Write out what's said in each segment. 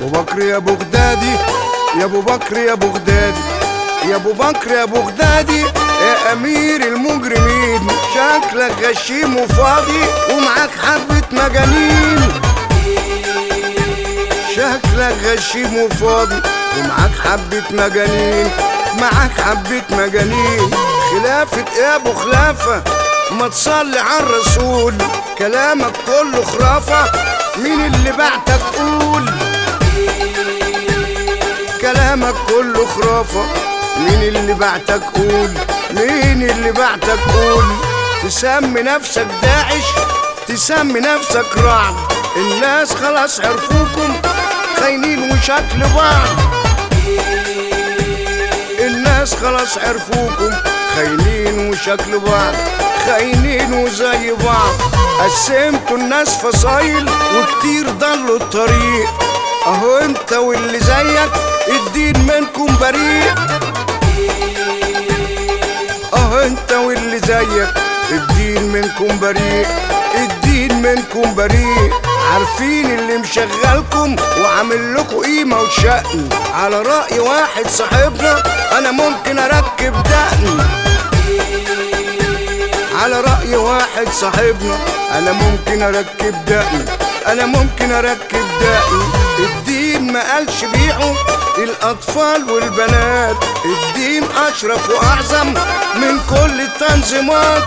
ابو بكر يا بغدادي يا ابو بكر يا بغدادي يا ابو بكر يا بغدادي يا امير المجرمين شكلك غشيم وفاضي ومعاك حبة مجانين شكلك غشيم وفاضي ومعاك حبة مجانين معاك حبة مجانين خلافة ايه يا ابو خلافة ما تصلي على الرسول كلامك كله خرافة مين اللي بعتك قول كلامك كله خرافة مين اللي بعتك قول مين اللي بعتك قول تسمي نفسك داعش تسمي نفسك رعد الناس خلاص عرفوكم خاينين وشكل بعض الناس خلاص عرفوكم خاينين وشكل بعض خاينين وزي بعض قسمتوا الناس فصايل وكتير ضلوا الطريق اهو انت واللي زيك الدين منكم بريء اهو انت واللي زيك الدين منكم بريء الدين منكم بريء عارفين اللي مشغلكم وعامل لكم قيمة وشأن على رأي واحد صاحبنا انا ممكن اركب دقن على رأي واحد صاحبنا أنا ممكن أركب دقن أنا ممكن أركب دقن الدين ما قالش بيعوا الأطفال والبنات الدين أشرف وأعظم من كل التنظيمات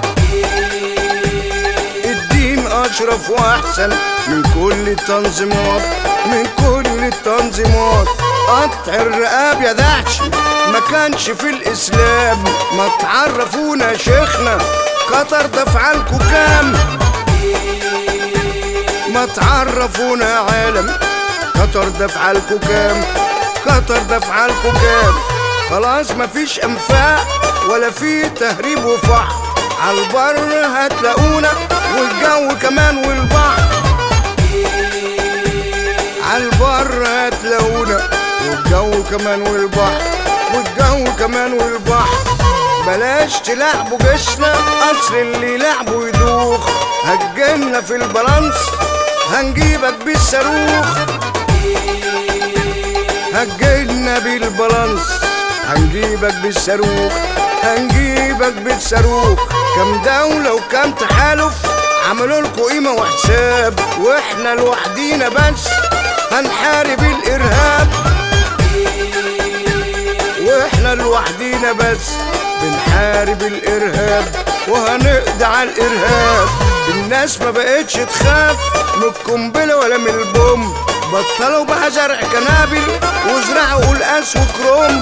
الدين أشرف وأحسن من كل التنظيمات من كل التنظيمات قطع الرقاب يا دهش ما كانش في الإسلام ما تعرفونا يا شيخنا قطر دفعلكوا كام ما تعرفونا يا عالم قطر دفعلكوا كام قطر دفعلكوا كام خلاص مفيش انفاق ولا في تهريب وفحر عالبر هتلاقونا والجو كمان والبحر عالبر هتلاقونا والجو كمان والبحر والجو كمان والبحر بلاش تلعبوا جيشنا قصر اللي لعبه يدوخ هتجينا في البلانس هنجيبك بالصاروخ هتجينا بالبلانس هنجيبك بالصاروخ هنجيبك بالصاروخ كام دولة وكام تحالف عملوا لكم قيمة وحساب واحنا لوحدينا بس هنحارب الارهاب واحنا لوحدينا بس بنحارب الارهاب وهنقضي على الارهاب الناس ما بقتش تخاف من القنبله ولا من البوم بطلوا بقى زرع كنابل وزرعوا قلقاس وكروم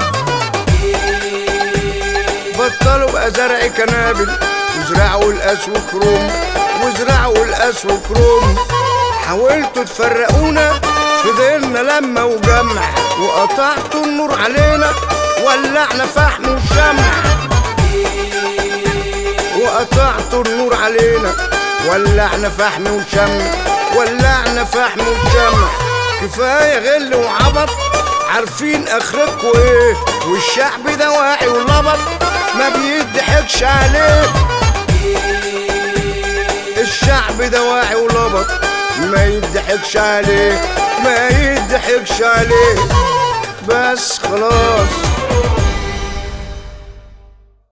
بطلوا بقى زرع كنابل وزرعوا قلقاس وكروم وزرعوا قلقاس وكروم حاولتوا تفرقونا فضلنا لما وجمع وقطعتوا النور علينا ولعنا فحم وشمع وقطعتوا النور علينا ولعنا فحم وشمع ولعنا فحم وشمع كفاية غل وعبط عارفين اخركوا ايه والشعب ده واعي ولبط ما بيضحكش عليه الشعب ده واعي ولبط ما يضحكش عليه ما يضحكش عليه بس خلاص